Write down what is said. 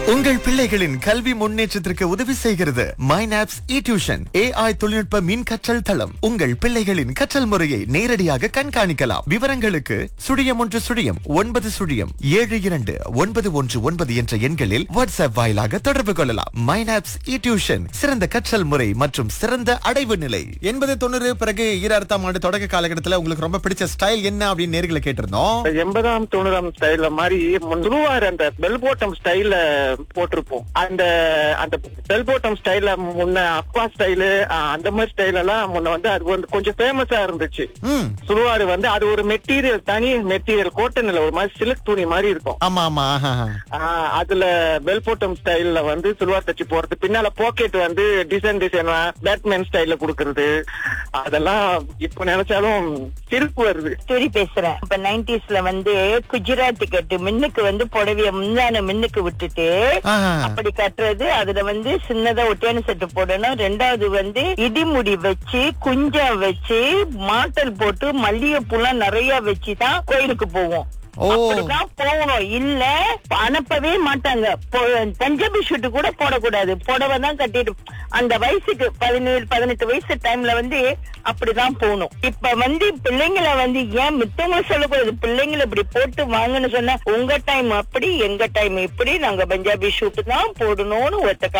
உங்கள் பிள்ளைகளின் கல்வி முன்னேற்றத்திற்கு உதவி செய்கிறது மைனாப்ஸ் இ டியூஷன் ஏஐ தொழில்நுட்ப மின் கற்றல் தளம் உங்கள் பிள்ளைகளின் கற்றல் முறையை நேரடியாக கண்காணிக்கலாம் விவரங்களுக்கு சுழியம் ஒன்று சுழியம் ஒன்பது சுழியம் ஏழு இரண்டு ஒன்பது ஒன்று ஒன்பது என்ற எண்களில் வாட்ஸ்அப் வாயிலாக தொடர்பு கொள்ளலாம் மைனாப்ஸ் இ டியூஷன் சிறந்த கற்றல் முறை மற்றும் சிறந்த அடைவு நிலை எண்பது தொண்ணூறு பிறகு ஈராயிரத்தாம் ஆண்டு தொடக்க காலகட்டத்தில் உங்களுக்கு ரொம்ப பிடிச்ச ஸ்டைல் என்ன அப்படின்னு நேர்களை கேட்டிருந்தோம் எண்பதாம் தொண்ணூறாம் ஸ்டைல்ல மாதிரி முழுவார் அந்த பெல் போட்டம் ஸ்டைல்ல போட்டிருப்போம் அந்த அந்த பெல் போட்டம் ஸ்டைல்ல முன்ன அப்பா ஸ்டைலு அந்த மாதிரி ஸ்டைல் எல்லாம் முன்ன வந்து அது வந்து கொஞ்சம் ஃபேமஸா இருந்துச்சு ம் சுடுவாரு வந்து அது ஒரு மெட்டீரியல் தனி மெட்டீரியல் கோட்டன்ல ஒரு மாதிரி சில்க் துணி மாதிரி இருக்கும் ஆமா ஆமா ஆஹா, ஆஹா. ஆஹ் அதுல பெல் போட்டம் ஸ்டைல்ல வந்து சுல்வார் தச்சு போறது பின்னால பாக்கெட் வந்து டிசைன் டிசைன் பேட்மேன் ஸ்டைல்ல குடுக்கறது அதெல்லாம் இப்ப நினைச்சாலும் சிரிப்பு வருது ஸ்டோரி பேசுறேன் இப்ப நைன்டிஸ்ல வந்து குஜராத்தி கட்டு மின்னுக்கு வந்து புடவைய முந்தான மின்னுக்கு விட்டுட்டு ஆஹா. அப்படி கட்டுறது அதுல வந்து சின்னதா ஒட்டியான செட்டு போடணும் ரெண்டாவது வந்து இடிமுடி வச்சு குஞ்சம் வச்சு மாட்டல் போட்டு மல்லிகைப்பூலாம் நிறைய வச்சுதான் கோயிலுக்கு போவோம் ஓ. அப்படிதான் போகணும் இல்ல அனுப்பவே மாட்டாங்க பொ- பஞ்சாபி ஷூட் கூட போடக்கூடாது புடவை தான் கட்டிட்டு அந்த வயசுக்கு பதினேழு பதினெட்டு வயசு டைம்ல வந்து அப்படிதான் போகணும் இப்ப வந்து பிள்ளைங்களை வந்து ஏன் மித்தவங்க சொல்லக்கூடாது பிள்ளைங்களை இப்படி போட்டு வாங்கன்னு சொன்னா உங்க டைம் அப்படி எங்க டைம் இப்படி நாங்க பஞ்சாபி ஷூட் தான் போடணும்னு ஒருத்த